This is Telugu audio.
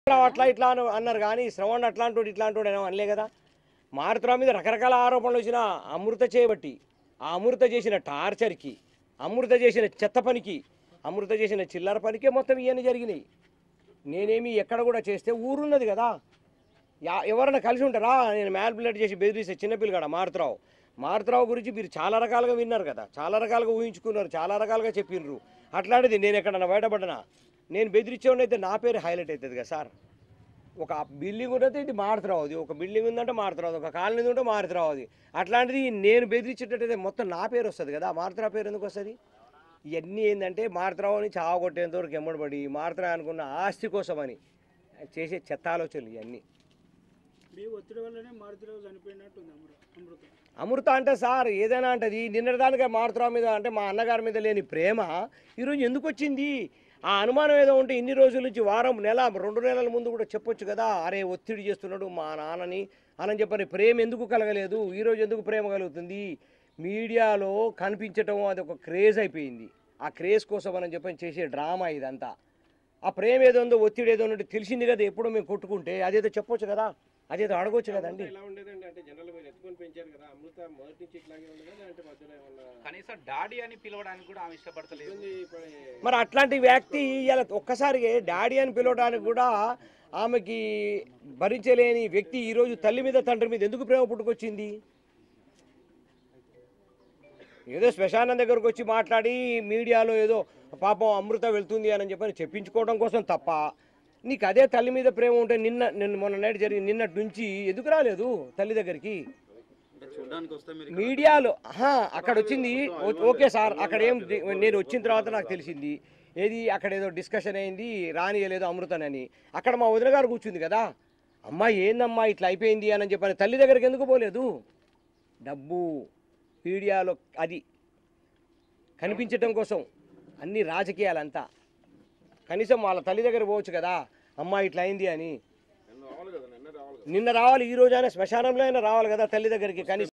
రావు అట్లా ఇట్లా అని అన్నారు కానీ శ్రవణ్ అట్లాంటి ఇట్లాంటి ఏమో అనలే కదా మారుతురావు మీద రకరకాల ఆరోపణలు వచ్చిన అమృత చేయబట్టి ఆ అమృత చేసిన టార్చర్కి అమృత చేసిన చెత్త పనికి అమృత చేసిన చిల్లర పనికే మొత్తం ఇవన్నీ జరిగినాయి నేనేమి ఎక్కడ కూడా చేస్తే ఊరున్నది కదా యా- ఎవరైనా కలిసి ఉంటారా నేను మ్యాల్పులేట్ చేసి బెదిరిస్తే చిన్నపిల్లగాడ మారుతురావు మారుతురావు గురించి మీరు చాలా రకాలుగా విన్నారు కదా చాలా రకాలుగా ఊహించుకున్నారు చాలా రకాలుగా చెప్పినారు అట్లాంటిది నేను ఎక్కడన్నా బయటపడ్డనా నేను బెదిరించేవాడినైతే నా పేరు హైలైట్ అవుతుంది కదా సార్ ఒక బిల్డింగ్ ఉన్నది ఇది మారుతురావు అది ఒక బిల్డింగ్ ఉందంటే మారుతురావు ఒక కాలనీ ఉంటే మారుతురావు అది అట్లాంటిది నేను బెదిరించేటట్టయితే మొత్తం నా పేరు వస్తుంది కదా మారుతురావు పేరు ఎందుకు వస్తుంది ఇవన్నీ ఏంటంటే మారుతురావు అని చావగొట్టేంత వరకు ఎమ్మడబడి మారుతురావు అనుకున్న ఆస్తి కోసమని చేసే చెత్త ఆలోచనలు ఇవన్నీ మీ ఒత్తిడి వల్లనే మారుతిరావు చనిపోయినట్టుంది అమృత అమృత అమృత అంటే సార్ ఏదైనా అంటది నిన్నటిదానిగా మారుతురావు మీద అంటే మా అన్నగారి మీద లేని ప్రేమ ఈరోజు ఎందుకు వచ్చింది ఆ అనుమానం ఏదో ఉంటే ఇన్ని రోజుల నుంచి వారం నెల రెండు నెలల ముందు కూడా చెప్పొచ్చు కదా అరే ఒత్తిడి చేస్తున్నాడు మా నాన్నని అని చెప్పని ప్రేమ ఎందుకు కలగలేదు ఈరోజు ఎందుకు ప్రేమ కలుగుతుంది మీడియాలో కనిపించటం అది ఒక క్రేజ్ అయిపోయింది ఆ క్రేజ్ కోసం అని చెప్పని చేసే డ్రామా ఇదంతా ఆ ప్రేమ ఏదో ఉందో ఒత్తిడి ఏదో ఉంటే తెలిసింది కదా ఎప్పుడో మేము కొట్టుకుంటే అదేదో చెప్పొచ్చు కదా అదేదో అడగొచ్చు కదండి ఎలా ఉండేదండి అంటే జనరల్ మీరు ఎత్తుకొని పెంచారు కదా అమృత మొదటి నుంచి ఇట్లాగే ఉండేదా అంటే మధ్యలో ఏమన్నా కనీసం డాడీ అని పిలవడానికి కూడా ఆమె ఇష్టపడతలేదు ఇబ్బంది పడే మరి అట్లాంటి వ్యక్తి ఇలా ఒక్కసారిగా డాడీ అని పిలవడానికి కూడా ఆమెకి భరించలేని వ్యక్తి ఈరోజు తల్లి మీద తండ్రి మీద ఎందుకు ప్రేమ పుట్టుకొచ్చింది ఏదో శ్మశానం దగ్గరకు వచ్చి మాట్లాడి మీడియాలో ఏదో పాపం అమృత వెళ్తుంది అని చెప్పని చెప్పించుకోవడం కోసం తప్ప నీకు అదే తల్లి మీద ప్రేమ ఉంటే నిన్న నిన్న మొన్న నైట్ జరిగి నిన్నటి నుంచి ఎందుకు రాలేదు తల్లి దగ్గరికి చూడడానికి వస్తే మీరు మీడియాలో ఆహా, అక్కడ వచ్చింది ఓ- ఓకే సార్ అక్కడ ఏం డి- నేను వచ్చిన తర్వాత నాకు తెలిసింది ఏది అక్కడ ఏదో డిస్కషన్ అయింది రానియలేదు అమృతనని అక్కడ మా వదిన గారు కూర్చుంది కదా అమ్మాయి ఏందమ్మా ఇట్లా అయిపోయింది అని చెప్పని తల్లి దగ్గరికి ఎందుకు పోలేదు డబ్బు మీడియాలో అది కనిపించటం కోసం అన్ని రాజకీయాలంతా కనీసం వాళ్ళ తల్లి దగ్గర పోవచ్చు కదా అమ్మాయి ఇట్లా అయింది అని నిన్న రావాలి కదా నిన్న రావాలి కదా నిన్న రావాలి ఈ రోజైనా శ్మశానంలో అయినా రావాలి కదా తల్లి దగ్గరికి కనీసం